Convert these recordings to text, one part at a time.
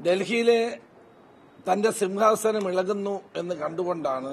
ഡൽഹിയിലെ തന്റെ സിംഹാസനം ഇളകുന്നു എന്ന് കണ്ടുകൊണ്ടാണ്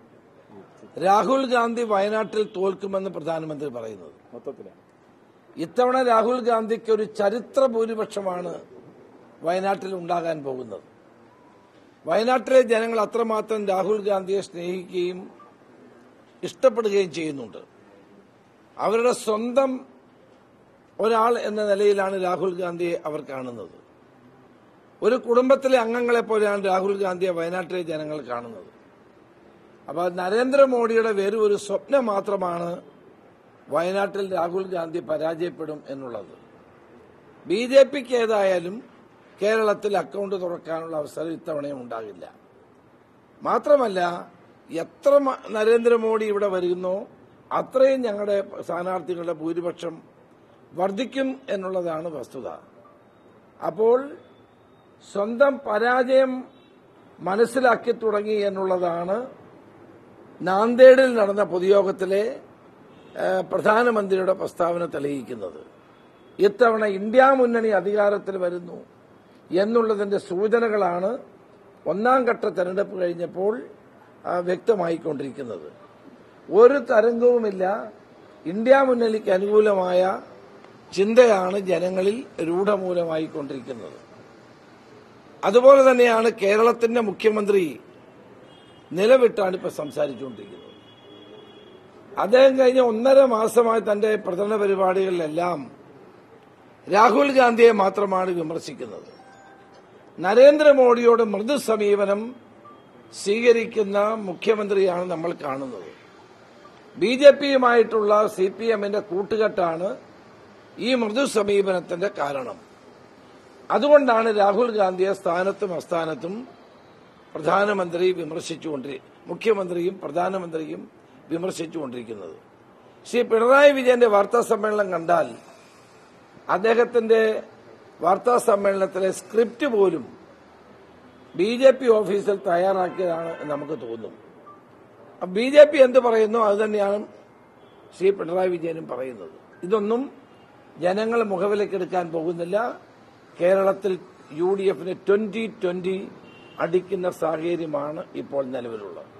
രാഹുൽ ഗാന്ധി വയനാട്ടിൽ തോൽക്കുമെന്ന് പ്രധാനമന്ത്രി പറയുന്നത് മൊത്തത്തിലാണ് ഇത്തവണ രാഹുൽ ഗാന്ധിക്ക് ഒരു ചരിത്ര ഭൂരിപക്ഷമാണ് വയനാട്ടിൽ ഉണ്ടാകാൻ പോകുന്നത് വയനാട്ടിലെ ജനങ്ങൾ അത്രമാത്രം രാഹുൽ ഗാന്ധിയെ സ്നേഹിക്കുകയും ഇഷ്ടപ്പെടുകയും ചെയ്യുന്നുണ്ട് അവരുടെ സ്വന്തം ഒരാൾ എന്ന നിലയിലാണ് രാഹുൽ ഗാന്ധിയെ അവർ കാണുന്നത് ഒരു കുടുംബത്തിലെ അംഗങ്ങളെ പോലെയാണ് രാഹുൽ ഗാന്ധിയെ വയനാട്ടിലെ ജനങ്ങൾ കാണുന്നത് അപ്പോൾ നരേന്ദ്രമോദിയുടെ വെറും ഒരു സ്വപ്നം മാത്രമാണ് വയനാട്ടിൽ രാഹുൽ ഗാന്ധി പരാജയപ്പെടും എന്നുള്ളത് ബി ജെ പിക്ക് ഏതായാലും കേരളത്തിൽ അക്കൗണ്ട് തുറക്കാനുള്ള അവസരം ഇത്തവണയും ഉണ്ടാകില്ല മാത്രമല്ല എത്ര മ- നരേന്ദ്രമോദി ഇവിടെ വരുന്നോ അത്രയും ഞങ്ങളുടെ സ്ഥാനാർത്ഥികളുടെ ഭൂരിപക്ഷം വർദ്ധിക്കും എന്നുള്ളതാണ് വസ്തുത അപ്പോൾ സ്വന്തം പരാജയം മനസ്സിലാക്കി തുടങ്ങി എന്നുള്ളതാണ് നാന്ദേഡിൽ നടന്ന പൊതുയോഗത്തിലെ ഏഹ്, പ്രധാനമന്ത്രിയുടെ പ്രസ്താവന തെളിയിക്കുന്നത് ഇത്തവണ ഇന്ത്യ മുന്നണി അധികാരത്തിൽ വരുന്നു എന്നുള്ളതിന്റെ സൂചനകളാണ് ഒന്നാം ഘട്ട തെരഞ്ഞെടുപ്പ് കഴിഞ്ഞപ്പോൾ ആ, വ്യക്തമായിക്കൊണ്ടിരിക്കുന്നത് ഒരു തരംഗവുമില്ല ഇന്ത്യ മുന്നണിക്ക് അനുകൂലമായ ചിന്തയാണ് ജനങ്ങളിൽ രൂഢമൂലമായിക്കൊണ്ടിരിക്കുന്നത് അതുപോലെ തന്നെയാണ് കേരളത്തിന്റെ മുഖ്യമന്ത്രി നിലവിട്ടാണ് ഇപ്പൊ സംസാരിച്ചുകൊണ്ടിരിക്കുന്നത് അദ്ദേഹം കഴിഞ്ഞ ഒന്നര മാസമായി തന്റെ പ്രചരണ പരിപാടികളിലെല്ലാം രാഹുൽ ഗാന്ധിയെ മാത്രമാണ് വിമർശിക്കുന്നത് നരേന്ദ്രമോദിയോട് മൃദു സമീപനം സ്വീകരിക്കുന്ന മുഖ്യമന്ത്രിയാണ് നമ്മൾ കാണുന്നത് ബി ജെ പിയുമായിട്ടുള്ള സി പി എമ്മിന്റെ കൂട്ടുകെട്ടാണ് ഈ മൃദു സമീപനത്തിന്റെ കാരണം അതുകൊണ്ടാണ് രാഹുൽ ഗാന്ധിയെ സ്ഥാനത്തും അസ്ഥാനത്തും പ്രധാനമന്ത്രി വിമർശിച്ചുകൊണ്ടിരി മുഖ്യമന്ത്രിയും പ്രധാനമന്ത്രിയും വിമർശിച്ചുകൊണ്ടിരിക്കുന്നത് ശ്രീ പിണറായി വിജയന്റെ വാർത്താ സമ്മേളനം കണ്ടാൽ അദ്ദേഹത്തിന്റെ വാർത്താ സമ്മേളനത്തിലെ സ്ക്രിപ്റ്റ് പോലും ബി ജെ പി ഓഫീസിൽ തയ്യാറാക്കിയതാണ് എന്ന് നമുക്ക് തോന്നും ബി ജെ പി എന്ത് പറയുന്നു അത് തന്നെയാണ് ശ്രീ പിണറായി വിജയനും പറയുന്നത് ഇതൊന്നും ജനങ്ങൾ മുഖവിലക്കെടുക്കാൻ പോകുന്നില്ല കേരളത്തിൽ യു ഡി എഫിന് ട്വന്റി ട്വന്റി അടിക്കുന്ന സാഹചര്യമാണ് ഇപ്പോൾ നിലവിലുള്ളത്